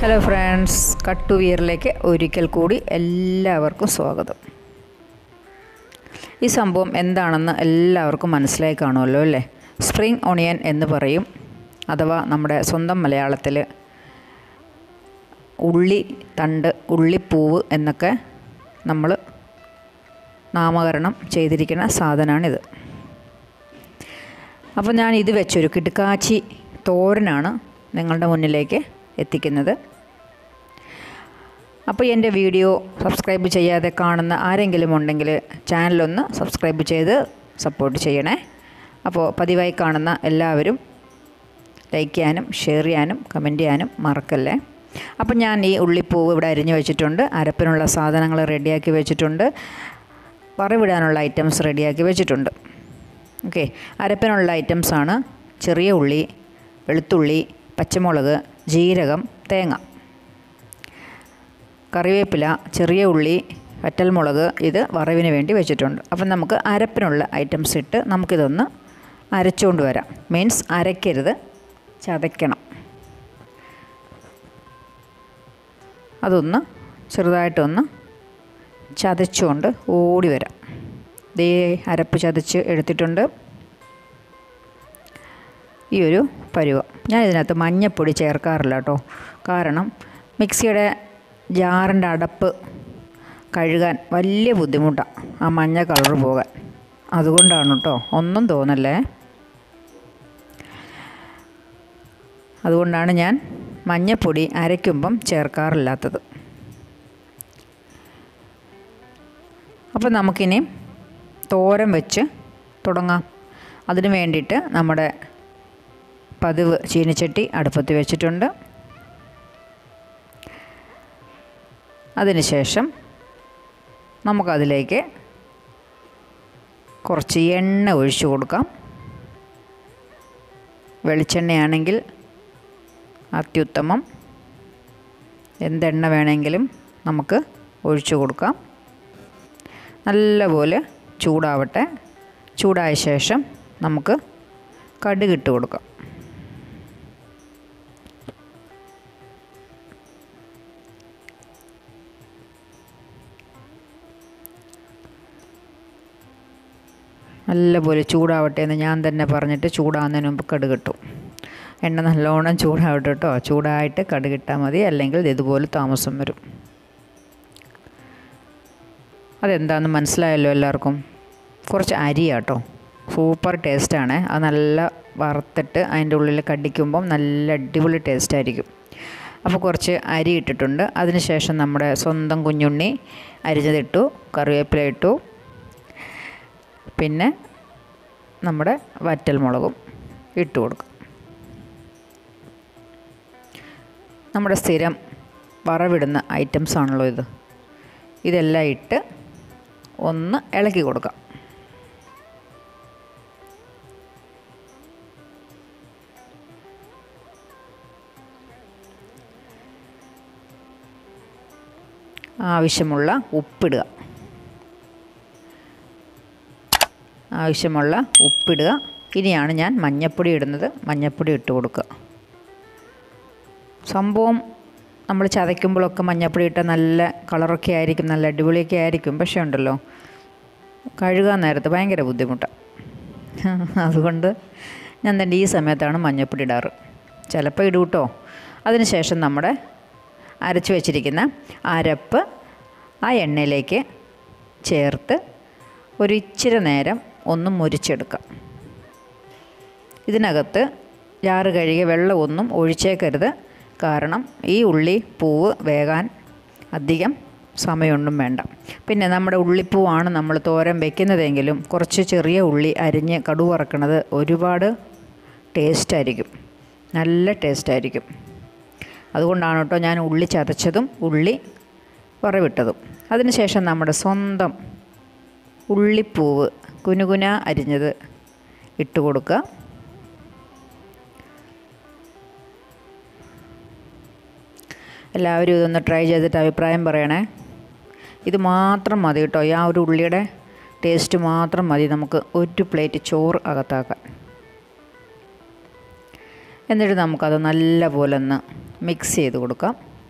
hello friends കട്ടു വിയറിലേക്ക് ഒരിക്കൽ കൂടി എല്ലാവർക്കും സ്വാഗതം ഈ സംഭവം എന്താണെന്ന് എല്ലാവർക്കും മനസ്സിലായി കാണുമല്ലോ അല്ലേ സ്പ്രിംഗ് ഓണിയൻ എന്ന് പറയും അഥവാ നമ്മുടെ സ്വന്തം മലയാളത്തിൽ ഉള്ളി തണ്ട് ഉള്ളിപ്പൂവ് എന്നൊക്കെ നമ്മൾ നാമകരണം ചെയ്തിരിക്കുന്ന സാധനമാണിത് അപ്പോൾ ഞാൻ ഇത് വെച്ചൊരു കിടുക്കാച്ചി തോരനാണ് നിങ്ങളുടെ മുന്നിലേക്ക് എത്തിക്കുന്നത് അപ്പോൾ എൻ്റെ വീഡിയോ സബ്സ്ക്രൈബ് ചെയ്യാതെ കാണുന്ന ആരെങ്കിലും ഉണ്ടെങ്കിൽ ചാനലൊന്ന് സബ്സ്ക്രൈബ് ചെയ്ത് സപ്പോർട്ട് ചെയ്യണേ അപ്പോൾ പതിവായി കാണുന്ന എല്ലാവരും ലൈക്ക് ചെയ്യാനും ഷെയർ ചെയ്യാനും കമൻറ്റ് ചെയ്യാനും മറക്കല്ലേ അപ്പോൾ ഞാൻ ഈ ഉള്ളിപ്പൂവ് ഇവിടെ അരിഞ്ഞു വെച്ചിട്ടുണ്ട് അരപ്പിനുള്ള സാധനങ്ങൾ റെഡിയാക്കി വെച്ചിട്ടുണ്ട് വറവിടാനുള്ള ഐറ്റംസ് റെഡിയാക്കി വെച്ചിട്ടുണ്ട് ഓക്കെ അരപ്പിനുള്ള ഐറ്റംസാണ് ചെറിയ ഉള്ളി വെളുത്തുള്ളി പച്ചമുളക് ജീരകം തേങ്ങ കറിവേപ്പില ചെറിയ ഉള്ളി വറ്റൽമുളക് ഇത് വറവിന് വേണ്ടി വെച്ചിട്ടുണ്ട് അപ്പം നമുക്ക് അരപ്പിനുള്ള ഐറ്റംസ് ഇട്ട് നമുക്കിതൊന്ന് അരച്ചുകൊണ്ട് വരാം മീൻസ് അരയ്ക്കരുത് ചതയ്ക്കണം അതൊന്ന് ചെറുതായിട്ടൊന്ന് ചതച്ചുകൊണ്ട് ഓടി വരാം ദേ അരപ്പ് ചതച്ച് എടുത്തിട്ടുണ്ട് ഈ ഒരു പരുവം ഞാൻ ഇതിനകത്ത് മഞ്ഞപ്പൊടി ചേർക്കാറില്ല കേട്ടോ കാരണം മിക്സിയുടെ ജാറിൻ്റെ അടപ്പ് കഴുകാൻ വലിയ ബുദ്ധിമുട്ടാണ് ആ മഞ്ഞ കളർ പോകാൻ അതുകൊണ്ടാണ് കേട്ടോ ഒന്നും തോന്നല്ലേ അതുകൊണ്ടാണ് ഞാൻ മഞ്ഞപ്പൊടി അരയ്ക്കുമ്പം ചേർക്കാറില്ലാത്തത് അപ്പോൾ നമുക്കിനി തോരൻ വെച്ച് തുടങ്ങാം അതിന് വേണ്ടിയിട്ട് നമ്മുടെ പതിവ് ചീനിച്ചട്ടി അടുപ്പത്ത് വെച്ചിട്ടുണ്ട് അതിനുശേഷം നമുക്കതിലേക്ക് കുറച്ച് എണ്ണ ഒഴിച്ചു കൊടുക്കാം വെളിച്ചെണ്ണയാണെങ്കിൽ അത്യുത്തമം എന്തെണ്ണ വേണമെങ്കിലും നമുക്ക് ഒഴിച്ചു കൊടുക്കാം നല്ലപോലെ ചൂടാവട്ടെ ചൂടായ ശേഷം നമുക്ക് കടുകിട്ട് കൊടുക്കാം നല്ലപോലെ ചൂടാവട്ടെ എന്ന് ഞാൻ തന്നെ പറഞ്ഞിട്ട് ചൂടാകുന്നതിന് മുമ്പ് കടുകിട്ടു എണ്ണ നല്ലോണം ചൂടാവട്ടെ കേട്ടോ ചൂടായിട്ട് കടുകിട്ടാൽ മതി അല്ലെങ്കിൽ ഇതുപോലെ താമസം വരും അതെന്താണെന്ന് മനസ്സിലായല്ലോ എല്ലാവർക്കും കുറച്ച് അരിയാട്ടോ സൂപ്പർ ടേസ്റ്റാണ് അത് നല്ല വറുത്തിട്ട് അതിൻ്റെ ഉള്ളിൽ കടിക്കുമ്പം നല്ല അടിപൊളി ടേസ്റ്റ് ആയിരിക്കും അപ്പോൾ കുറച്ച് അരി ഇട്ടിട്ടുണ്ട് അതിനുശേഷം നമ്മുടെ സ്വന്തം കുഞ്ഞുണ്ണി അരിഞ്ഞതിട്ടു കറിവേപ്പില ഇട്ടു പിന്നെ നമ്മുടെ വറ്റൽമുളകും ഇട്ട് കൊടുക്കും നമ്മുടെ സ്ഥിരം വറവിടുന്ന ഐറ്റംസ് ആണല്ലോ ഇത് ഇതെല്ലാം ഇട്ട് ഒന്ന് ഇളക്കി കൊടുക്കാം ആവശ്യമുള്ള ഉപ്പിടുക ആവശ്യമുള്ള ഉപ്പിടുക ഇനിയാണ് ഞാൻ മഞ്ഞപ്പൊടി ഇടുന്നത് മഞ്ഞപ്പൊടി ഇട്ട് കൊടുക്കുക സംഭവം നമ്മൾ ചതയ്ക്കുമ്പോഴൊക്കെ മഞ്ഞപ്പൊടി ഇട്ടാൽ നല്ല കളറൊക്കെ ആയിരിക്കും നല്ല അടിപൊളിയൊക്കെ ആയിരിക്കും പക്ഷേ ഉണ്ടല്ലോ കഴുകാൻ നേരത്ത് ഭയങ്കര ബുദ്ധിമുട്ടാണ് അതുകൊണ്ട് ഞാൻ തന്നെ ഈ സമയത്താണ് മഞ്ഞപ്പൊടി ഇടാറ് ചിലപ്പോൾ ഇടും കേട്ടോ അതിനുശേഷം നമ്മുടെ അരച്ച് വെച്ചിരിക്കുന്ന അരപ്പ് ആ എണ്ണയിലേക്ക് ചേർത്ത് ഒരു ഇച്ചിരി നേരം ഒന്ന് മുരിച്ചെടുക്കാം ഇതിനകത്ത് ജാറ് കഴുകിയ വെള്ളമൊന്നും ഒഴിച്ചേക്കരുത് കാരണം ഈ ഉള്ളി പൂവ് വേകാൻ അധികം സമയമൊന്നും വേണ്ട പിന്നെ നമ്മുടെ ഉള്ളിപ്പൂവാണ് നമ്മൾ തോരൻ വെക്കുന്നതെങ്കിലും കുറച്ച് ചെറിയ ഉള്ളി അരിഞ്ഞ് കടു വറക്കണത് ഒരുപാട് ടേസ്റ്റായിരിക്കും നല്ല ടേസ്റ്റായിരിക്കും അതുകൊണ്ടാണ് കേട്ടോ ഞാൻ ഉള്ളി ചതച്ചതും ഉള്ളി വറവിട്ടതും അതിനുശേഷം നമ്മുടെ സ്വന്തം ഉള്ളിപ്പൂവ് കുനുകുന അരിഞ്ഞത് ഇട്ട് കൊടുക്കുക എല്ലാവരും ഇതൊന്ന് ട്രൈ ചെയ്തിട്ട് അഭിപ്രായം പറയണേ ഇത് മാത്രം മതി കേട്ടോ ആ ഒരു ഉള്ളിയുടെ ടേസ്റ്റ് മാത്രം മതി നമുക്ക് ഒരു പ്ലേറ്റ് ചോറ് അകത്താക്കാൻ എന്നിട്ട് നമുക്കത് നല്ല പോലെ ഒന്ന് മിക്സ് ചെയ്ത് കൊടുക്കാം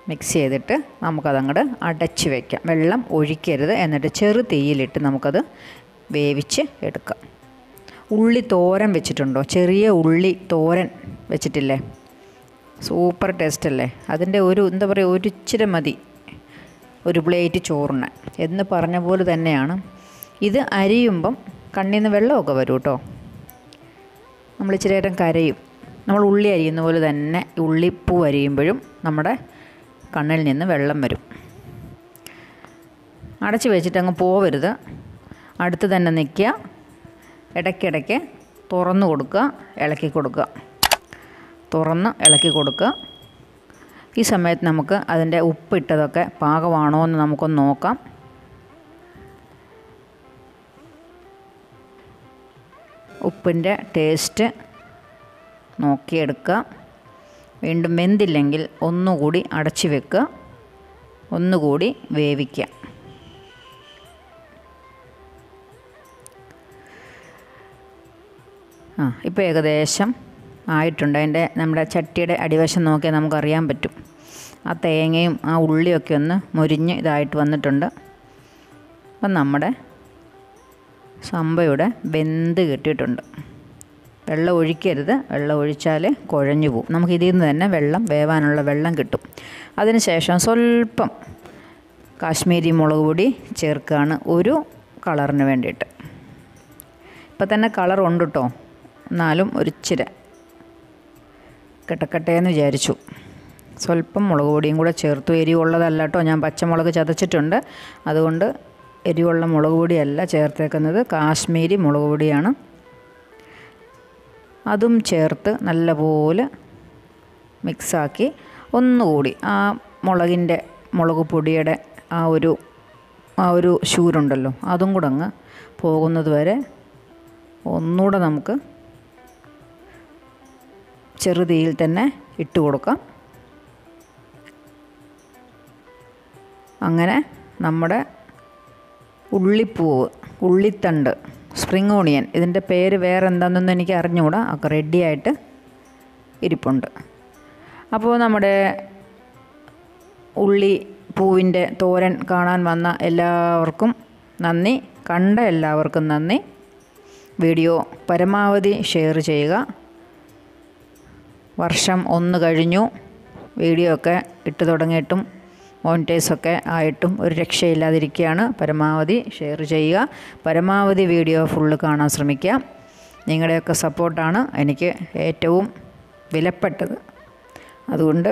മിക്സ് ചെയ്തിട്ട് നമുക്കതങ്ങോട്ട് അടച്ച് വയ്ക്കാം വെള്ളം ഒഴിക്കരുത് എന്നിട്ട് ചെറു തീയിലിട്ട് നമുക്കത് വേവിച്ച് എടുക്കാം ഉള്ളി തോരൻ വെച്ചിട്ടുണ്ടോ ചെറിയ ഉള്ളി തോരൻ വെച്ചിട്ടില്ലേ സൂപ്പർ ടേസ്റ്റ് അല്ലേ അതിൻ്റെ ഒരു എന്താ പറയുക ഒരു ഇച്ചിരി മതി ഒരു പ്ലേറ്റ് ചോറിന് എന്ന് പറഞ്ഞ പോലെ തന്നെയാണ് ഇത് അരിയുമ്പം കണ്ണിൽ നിന്ന് വെള്ളമൊക്കെ വരും കേട്ടോ നമ്മൾ ഇച്ചിരി നേരം കരയും നമ്മൾ ഉള്ളി അരിയുന്ന പോലെ തന്നെ ഉള്ളിപ്പൂ അരിയുമ്പോഴും നമ്മുടെ കണ്ണിൽ നിന്ന് വെള്ളം വരും അടച്ച് വെച്ചിട്ട് അങ്ങ് പോവരുത് അടുത്ത് തന്നെ നിൽക്കുക ഇടയ്ക്കിടയ്ക്ക് തുറന്നു കൊടുക്കുക ഇളക്കി കൊടുക്കുക തുറന്ന് ഇളക്കി കൊടുക്കുക ഈ സമയത്ത് നമുക്ക് അതിൻ്റെ ഉപ്പിട്ടതൊക്കെ പാകമാണോ എന്ന് നമുക്കൊന്ന് നോക്കാം ഉപ്പിൻ്റെ ടേസ്റ്റ് നോക്കിയെടുക്കുക വീണ്ടും വെന്തില്ലെങ്കിൽ ഒന്നുകൂടി അടച്ചു വെക്കുക ഒന്നുകൂടി വേവിക്കുക ആ ഇപ്പോൾ ഏകദേശം ആയിട്ടുണ്ട് അതിൻ്റെ നമ്മുടെ ചട്ടിയുടെ അടിവശം നോക്കിയാൽ നമുക്കറിയാൻ പറ്റും ആ തേങ്ങയും ആ ഉള്ളിയൊക്കെ ഒന്ന് മുരിഞ്ഞ് ഇതായിട്ട് വന്നിട്ടുണ്ട് അപ്പം നമ്മുടെ സംബയുടെ വെന്ത് കിട്ടിയിട്ടുണ്ട് വെള്ളം ഒഴിക്കരുത് വെള്ളം ഒഴിച്ചാൽ കുഴഞ്ഞു പോകും നമുക്ക് ഇതിൽ നിന്ന് തന്നെ വെള്ളം വേവാനുള്ള വെള്ളം കിട്ടും അതിനുശേഷം സ്വല്പം കാശ്മീരി മുളക് പൊടി ചേർക്കുകയാണ് ഒരു കളറിന് വേണ്ടിയിട്ട് ഇപ്പം തന്നെ കളർ ഉണ്ട് കേട്ടോ എന്നാലും ഒരിച്ചിരി കിട്ടക്കട്ടെ എന്ന് വിചാരിച്ചു സ്വല്പം മുളക് പൊടിയും കൂടെ ചേർത്തു എരിവുള്ളതല്ല കേട്ടോ ഞാൻ പച്ചമുളക് ചതച്ചിട്ടുണ്ട് അതുകൊണ്ട് എരിവുള്ള മുളക് പൊടിയല്ല ചേർത്തേക്കുന്നത് കാശ്മീരി മുളക് പൊടിയാണ് അതും ചേർത്ത് നല്ലപോലെ മിക്സാക്കി ഒന്നുകൂടി ആ മുളകിൻ്റെ മുളക് പൊടിയുടെ ആ ഒരു ആ ഒരു ശൂരുണ്ടല്ലോ അതും കൂടെ അങ്ങ് പോകുന്നത് വരെ ഒന്നുകൂടെ നമുക്ക് ചെറുതീയിൽ തന്നെ ഇട്ട് കൊടുക്കാം അങ്ങനെ നമ്മുടെ ഉള്ളിപ്പൂവ് ഉള്ളിത്തണ്ട് സ്പ്രിങ് ഓണിയൻ ഇതിൻ്റെ പേര് വേറെ എന്താണെന്നൊന്നും എനിക്ക് അറിഞ്ഞുകൂടാ ഒക്കെ റെഡിയായിട്ട് ഇരിപ്പുണ്ട് അപ്പോൾ നമ്മുടെ ഉള്ളി പൂവിൻ്റെ തോരൻ കാണാൻ വന്ന എല്ലാവർക്കും നന്ദി കണ്ട എല്ലാവർക്കും നന്ദി വീഡിയോ പരമാവധി ഷെയർ ചെയ്യുക വർഷം ഒന്ന് കഴിഞ്ഞു വീഡിയോ ഒക്കെ ഇട്ട് തുടങ്ങിയിട്ടും മോണിറ്റൈസൊക്കെ ആയിട്ടും ഒരു രക്ഷയില്ലാതിരിക്കുകയാണ് പരമാവധി ഷെയർ ചെയ്യുക പരമാവധി വീഡിയോ ഫുള്ള് കാണാൻ ശ്രമിക്കുക നിങ്ങളുടെയൊക്കെ സപ്പോർട്ടാണ് എനിക്ക് ഏറ്റവും വിലപ്പെട്ടത് അതുകൊണ്ട്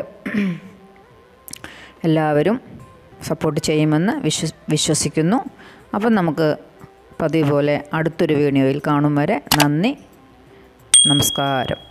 എല്ലാവരും സപ്പോർട്ട് ചെയ്യുമെന്ന് വിശ്വ വിശ്വസിക്കുന്നു അപ്പം നമുക്ക് പതിവ് പോലെ അടുത്തൊരു വീഡിയോയിൽ കാണും വരെ നന്ദി നമസ്കാരം